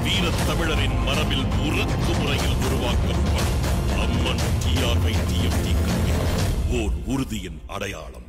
வீரத் தமிழரின் மரபில் உருக்கு முறையில் உருவாக்கப்படும் அம்மன் டிஆர்ஐ டிஎம்டி கல்வி ஓர் உறுதியின் அடையாளம்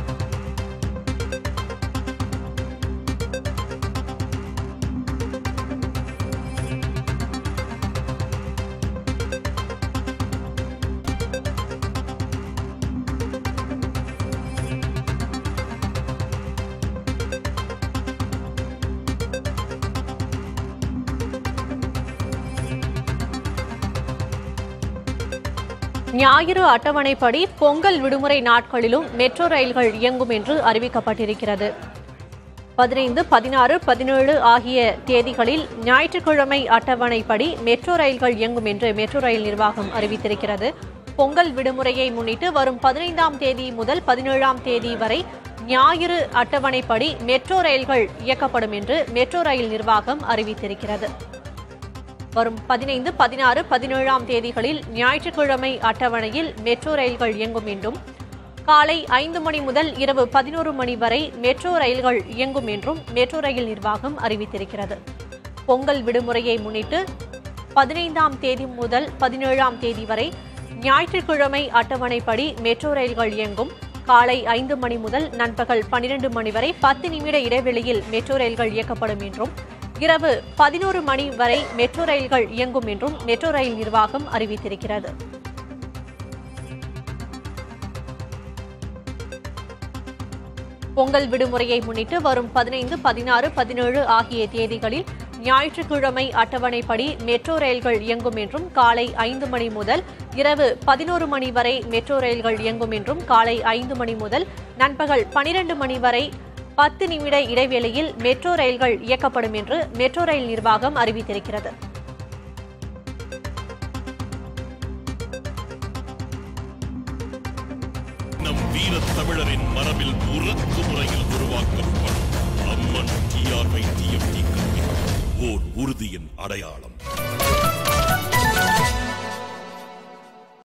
ஞாயிறு அட்டவணைப்படி பொங்கல் விடுமுறை நாட்களிலும் மெட்ரோ ரயில்கள் இயங்கும் என்று அறிவிக்கப்பட்டிருக்கிறது பதினைந்து பதினாறு பதினேழு ஆகிய தேதிகளில் ஞாயிற்றுக்கிழமை அட்டவணைப்படி மெட்ரோ ரயில்கள் இயங்கும் என்று மெட்ரோ ரயில் நிர்வாகம் அறிவித்திருக்கிறது பொங்கல் விடுமுறையை முன்னிட்டு வரும் பதினைந்தாம் தேதி முதல் பதினேழாம் தேதி வரை ஞாயிறு அட்டவணைப்படி மெட்ரோ ரயில்கள் இயக்கப்படும் என்று மெட்ரோ ரயில் நிர்வாகம் அறிவித்திருக்கிறது வரும் பதினைந்து பதினாறு பதினேழாம் தேதிகளில் ஞாயிற்றுக்கிழமை அட்டவணையில் மெட்ரோ ரயில்கள் இயங்கும் என்றும் காலை ஐந்து மணி முதல் இரவு பதினோரு மணி வரை மெட்ரோ ரயில்கள் இயங்கும் என்றும் மெட்ரோ ரயில் நிர்வாகம் அறிவித்திருக்கிறது பொங்கல் விடுமுறையை முன்னிட்டு பதினைந்தாம் தேதி முதல் பதினேழாம் தேதி வரை ஞாயிற்றுக்கிழமை அட்டவணைப்படி மெட்ரோ ரயில்கள் இயங்கும் காலை ஐந்து மணி முதல் நண்பகல் பன்னிரண்டு மணி வரை பத்து நிமிட இடைவெளியில் மெட்ரோ ரயில்கள் இயக்கப்படும் என்றும் இரவு பதினோரு மணி வரை மெட்ரோ ரயில்கள் இயங்கும் என்றும் மெட்ரோ ரயில் நிர்வாகம் அறிவித்திருக்கிறது பொங்கல் விடுமுறையை முன்னிட்டு வரும் பதினைந்து பதினாறு பதினேழு ஆகிய தேதிகளில் ஞாயிற்றுக்கிழமை அட்டவணைப்படி மெட்ரோ ரயில்கள் இயங்கும் என்றும் காலை ஐந்து மணி முதல் இரவு பதினோரு மணி வரை மெட்ரோ ரயில்கள் இயங்கும் என்றும் காலை ஐந்து மணி முதல் நண்பகல் பனிரெண்டு மணி வரை பத்து நிமிட இடைவேளையில் மெட்ரோ ரயில்கள் இயக்கப்படும் என்று மெட்ரோ ரயில் நிர்வாகம் அறிவித்திருக்கிறது நம் வீரத் தமிழரின் மரபில் உருக்கு முறையில் உருவாக்கப்படும் அம்மன் டிஆர்ஐ டிஎம்டி கல்வி ஓர் உறுதியின் அடையாளம்